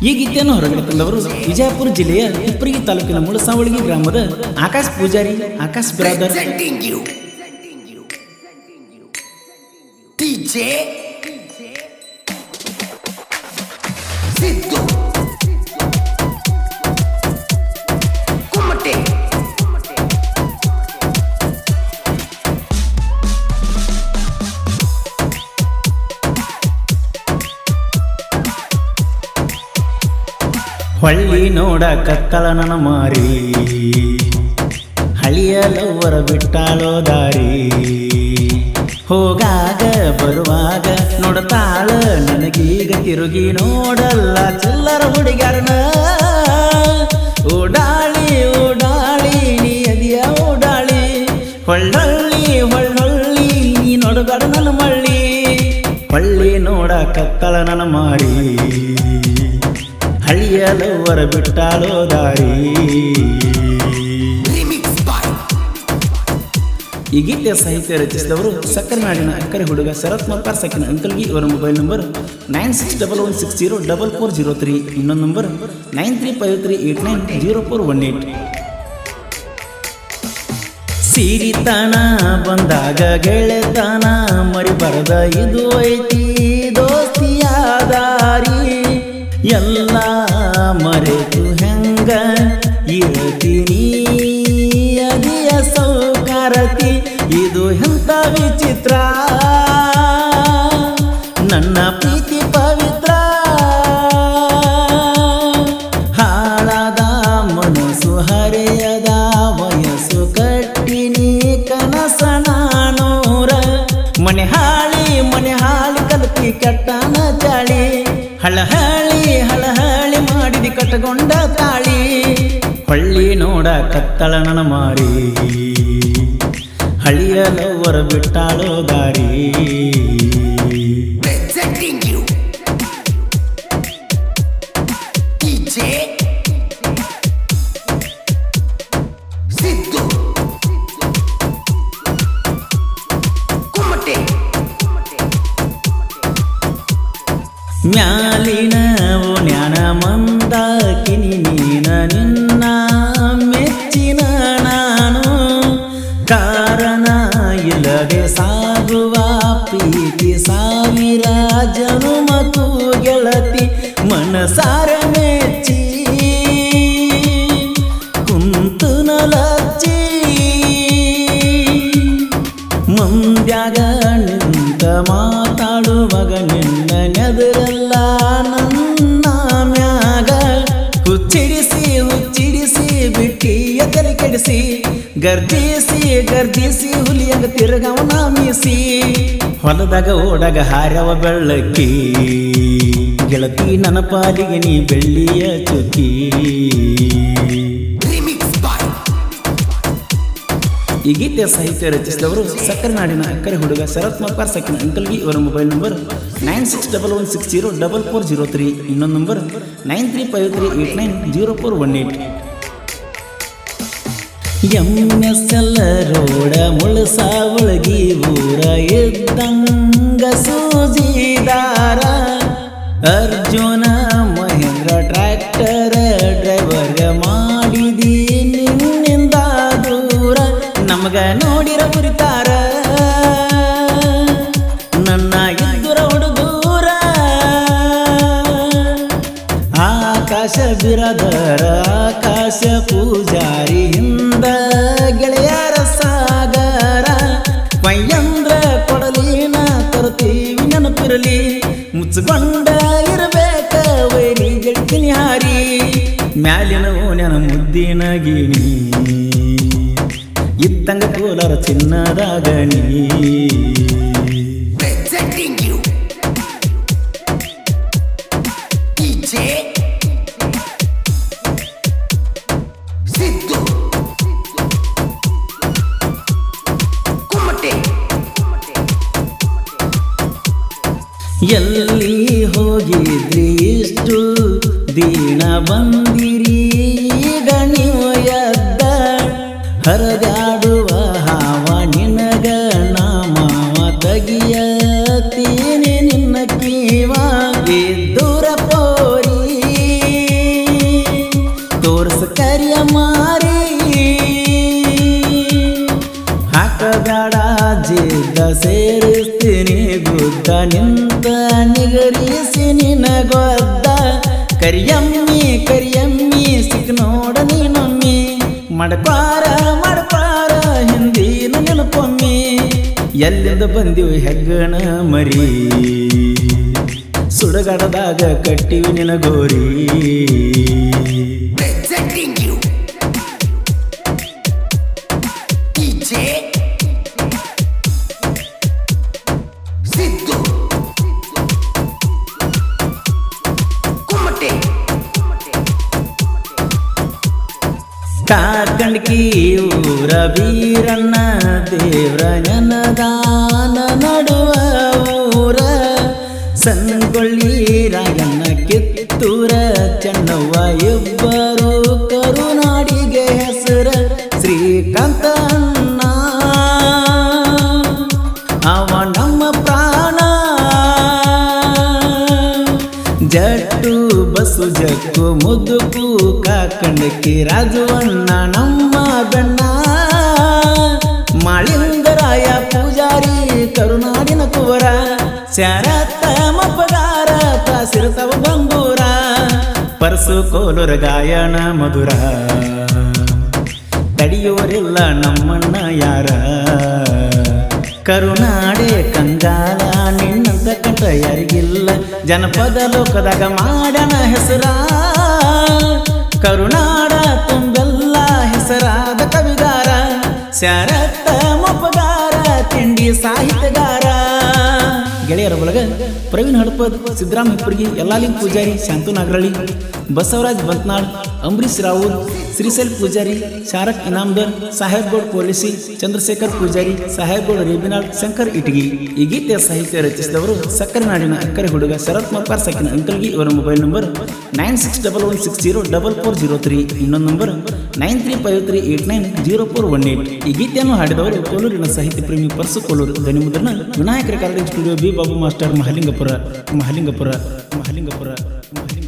ಈ ಗೀತೆಯನ್ನು ಹೊರಗಡೆ ತಂದವರು ವಿಜಯಪುರ ಜಿಲ್ಲೆಯ ಹಿಪ್ಪರಗಿ ತಾಲೂಕಿನ ಮುಳಸಾವಳಿಗೆ ಗ್ರಾಮದ Akash Pujari Akash brother Presenting you. DJ Siddu Kumate ಹೊಳ್ಳಿ ನೋಡ ಕತ್ತಳ ನನ್ನ ಮಾರಿ ಹಳಿಯ ಲವ್ವರ ಬಿಟ್ಟಾಳೋ ದಾರಿ ಹೋಗಾಗ ಬರುವಾಗ ನೋಡತಾಳ ನನಗೀಗ ತಿರುಗಿ ನೋಡಲ್ಲ ಚಿಲ್ಲರ ಹುಡುಗ್ಯಾರನ ಓಡಾಳಿ ಓಡಾಳಿ ನೀ ಅದಿಯ ಓಡಾಳಿ ಹೊಳ್ಳೊಳ್ಳಿ ಹೊಳ್ಳೊಳ್ಳಿ ನೀ ನೋಡಬೇಡ ನನ್ನ ಮಳ್ಳಿ ಹೊಳ್ಳಿ ನೋಡ ಕತ್ತಳ ನನ್ನ ಮಾರಿ ಹಳ್ಳಿಯ ಲವ್ವರ ಬಿಟ್ಟಾಳೋ ದಾರಿ Remix by ಈ ಗೀತೆಯ ಸಾಹಿತ್ಯ ರಚಿಸಿದವರು ಸಕ್ಕರೆ ನಾಡಿನ ಅಕ್ಕರೆ ಹುಡುಗ ಶರತ್ ಮಲ್ಕಾರ್ ಸಕಿನ ಅಂಕಲ್ಗಿ ಇವರ mobile number nine six double one six zero double four zero three ಇನ್ನೊಂದು number nine three five three eight nine zero four one eight ಸಿರಿತನ ಬಂದಾಗ ಗೆಳೆತನ ಮರಿಬಾರದ ಇದು ಐತಿ ದೋಸ್ತಿಯ ದಾರಿ ಎಲ್ಲ ಮರೆತು ಹೆಂಗ ಇರತೀನಿ ಅದಿಯ ಸೌಕಾರತಿ ಇದು ಎಂತ ವಿಚಿತ್ರ ನನ್ನ ಪ್ರೀತಿ ಪವಿತ್ರ ಹಾಳಾದ ಮನಸ್ಸು ಹರೆಯದ ವಯಸ್ಸು ಕಟ್ಟಿನಿ ಕನಸ ನಾನೂರ ಮನೆ ಹಾಳಿ ಮನೆ ಹಾಳಿ ಕಲತಿ ಕಟ್ಟನ ಚಾಳಿ ಹಳಹಳಿ ಹಳಹಳಿ ಮಾಡಿದಿ ಕಟ್ಟಗೊಂಡ ತಾಳಿ ಹೊಳ್ಳಿ ನೋಡ ಕತ್ತಳ ನನ್ನ ಮಾರಿ ಹಳಿಯ ಲವ್ವರ ಬಿಟ್ಟಾಳೋ ದಾರಿ Presenting you DJ Siddu Kumate ಮ್ಯಾಲಿನ ಜ್ಞಾನ ಮಂದಾಕಿನಿ ನೀನ ನಿನ್ನ ಮೆಚ್ಚಿನ ನಾನು ಕಾರಣ ಇಲ್ಲದೆ ಸಾಗುವ ಪ್ರೀತಿ ಸಾವಿರ ಜನುಮಕು ಗೆಳತಿ ಮನಸಾರ ಮೆಚ್ಚಿ ಕುಂತು ನಲಚ್ಚಿ ಮುಂದ್ಯಾಗ ನಿಂತ ಮಾತಾಡುವಾಗ ನಿನ್ನ ನೆದರಲ್ಲ ನನ್ನ ಮ್ಯಾಗ ಹುಚ್ಚಿಡಿಸಿ ಹುಚ್ಚಿಡಿಸಿ ಬಿಟ್ಟಿಯ ತಲೆ ಕೆಡಿಸಿ ಗರ್ಜಿಸಿ ಗರ್ಜಿಸಿ ಹುಲಿಯಂಗ ತಿರುಗವನ ಮೀಸಿ ಹೊಲದಾಗ ಓಡಾಗ ಹಾರವ ಬೆಳ್ಳಕ್ಕಿ ಗೆಳತಿ ನನ್ನ ಪಾಲಿಗೆ ನೀ ಬೆಳ್ಳಿಯ ಚುಕ್ಕಿ Remix by ಈ ಗೀತೆಯ ಸಾಹಿತ್ಯ ರಚಿಸಿದವರು ಸಕ್ಕರೆ ನಾಡಿನ ಅಕ್ಕರೆ ಹುಡುಗ ಶರತ್ ಮಲ್ಕಾರ್ ಸಕಿನ ಅಂಕಲ್ಗಿ ಇವರ mobile number nine six double one six zero double four zero three ಇನ್ನೊಂದು number nine three five three eight nine zero four one eight M S L ರೋಡ ಮುಳಸಾವಳಗಿ ಊರ ಇದ್ದಂಗ ಸೂಜಿದಾರ ಅರ್ಜುನ ಮಹೇಂದ್ರ ಟ್ರ್ಯಾಕ್ಟರ್ ಡ್ರೈವರ್ ಮಾಡಿದಿ ನಿನ್ನಿಂದ ದೂರ ನಮಗ ನೋಡಿರ ಬುರಿತಾರ ನನ್ನ ಇದ್ದುರ ಹುಡುಗೂರ ಆಕಾಶ ಬಿರದರ ಆಕಾಶ ಪೂಜಾರಿ ಹಿಂದ ಗೆಳೆಯರ ಸಾಗರ ಪಯ್ಯಂದ್ರ ಕೊಡಲಿನ ತರ್ತೀವಿ ನೆನಪಿರಲಿ ಮುಚ್ಚಗೊಂಡ ಇರಬೇಕ ವೈರಿ ಗೆಳತಿನಿ ಹಾರಿ ಮ್ಯಾಲಿನ ಓನ್ಯನ ಮುದ್ದಿನ ಗಿಣಿ ಇದ್ದಂಗ ಕೋಲಾರ ಚಿನ್ನದಾಗ ನೀ Presenting you DJ Siddu Kumate ಎಲ್ಲಿ ಹೋಗಿದ್ರಿ ಇಷ್ಟು ದಿನ ಬಂದಿರಿ ಈಗ ನೀವು ಎದ್ದ ಹರದಾಡುವ ಹಾವ ನಿನಗ ನಾಮವ ತೆಗಿಯತೀನಿ ನಿನ್ನ ಕೀವ ಇದ್ದುರ ಪೋರಿ ಕರಿಯಮ್ಮಿ ಕರಿಯಮ್ಮಿ ಸಿಕ್ಕ ನೋಡ ನೀನೊಮ್ಮಿ ಮಡಪಾರ ಮಡಪಾರ ಹಿಂದಿನ ನೆನಪೊಮ್ಮಿ ಎಲ್ಲಿಂದ ಬಂದಿವು ಹೆಗ್ಗಣ ಮರಿ ಸುಡಗಡದಾಗ ಕಟ್ಟಿವಿ ನಿನಗೋರಿ Presenting you. DJ. Siddu. Kumate. ಕಾಕಂಡ್ಕಿ ಊರ ಬೀರಣ್ಣ ದೇವ್ರ ಜನದಾನ ನಡುವ ಊರ ಸನ್ಗೊಳ್ಳಿ ರಾಯಣ್ಣ ಕಿತ್ತೂರ ಚೆನ್ನವ್ವ ಇಬ್ಬರು ಕರುನಾಡಿಗೆ ಹೆಸರ ಶ್ರೀಕಾಂತ ಅಣ್ಣ ಅವ ನಮ್ಮ ಪ್ರಾಣ ಜಟ್ಟು ಬಸ್ಸು ಜಕ್ಕು ಮುದುಕು ಕಾಕಂಡಕ್ಕಿ ರಾಜವಣ್ಣ ನಮ್ಮ ಬಣ್ಣ ಮಾಳಿಂಗರಾಯ ಪೂಜಾರಿ ಕರುನಾಡಿನ ಕುವರ ಶರತ್ತ ಮಪ್ಪಗಾರ ತಾಸಿರ್ತವ ಬಂಗೂರ ಪರಸು ಕೋಲುರ ಗಾಯನ ಮಧುರ ತಡೆಯುವರಿಲ್ಲ ನಮ್ಮಣ್ಣ ಯಾರ ಕರುನಾಡೆ ಕಂಗಾಲ ನಿನ್ನಂತ ಕಂಡ ಯಾರಿಗಿಲ್ಲ ಜನಪದ ಲೋಕದಾಗ ಮಾಡಣ ಹೆಸರ ಕರುನಾಡ ತುಂಬೆಲ್ಲ ಹೆಸರಾದ ಕವಿಗಾರ ಶರತ್ತ ಮೊಪ್ಪಗಾರ ತಿಂಡಿ ಸಾಹಿತ್ಯಗಾರ ಗೆಳೆಯರ ಒಳಗ ಪ್ರವೀಣ್ ಹಡಪದ್ ಸಿದ್ದರಾಮ ಹಿಪ್ಪರ್ಗಿ ಯಲ್ಲಾಲಿಂಗ್ ಪೂಜಾರಿ ಶಾಂತು ನಾಗರಳ್ಳಿ ಬಸವರಾಜ್ ಬಂತ್ನಾಳ್ ಅಂಬರೀಶ್ ರಾವುಲ್ ಶ್ರೀಶೈಲ್ ಪೂಜಾರಿ ಶಾರಕ್ ಇನಾಮ್ದರ್ ಸಾಹೇಬ್ ಗೌಡ್ ಪೊಲಿಸಿ ಚಂದ್ರಶೇಖರ್ ಪೂಜಾರಿ ಸಾಹೇಬ್ ಗೌಡ್ ರೇಬಿನಾಳ್ ಶಂಕರ್ ಇಟಗಿ ಈ ಗೀತೆಯ ಸಾಹಿತ್ಯ ರಚಿಸಿದವರು ಸಕ್ಕರೆ ನಾಡಿನ ಅಕ್ಕರೆ ಹುಡುಗ ಶರತ್ ಮಲ್ಪಾರ್ ಸಕಿನ ಅಂಕಲ್ಗಿ ಇವರ mobile number nine six double one six zero double four zero three ಇನ್ನೊಂದು number nine three five three eight nine zero four one eight ಈ ಗೀತೆಯನ್ನು ಹಾಡಿದವರು ಕೋಲೂರಿನ ಸಾಹಿತ್ಯ ಪ್ರೇಮಿ ಪರ್ಸು ಕೋಲೂರು ಧ್ವನಿ ಮುದ್ರಣ Vinayaka recording studio B Babu master Mahalingapura Mahalingapura Mahalingapura Mahalingapura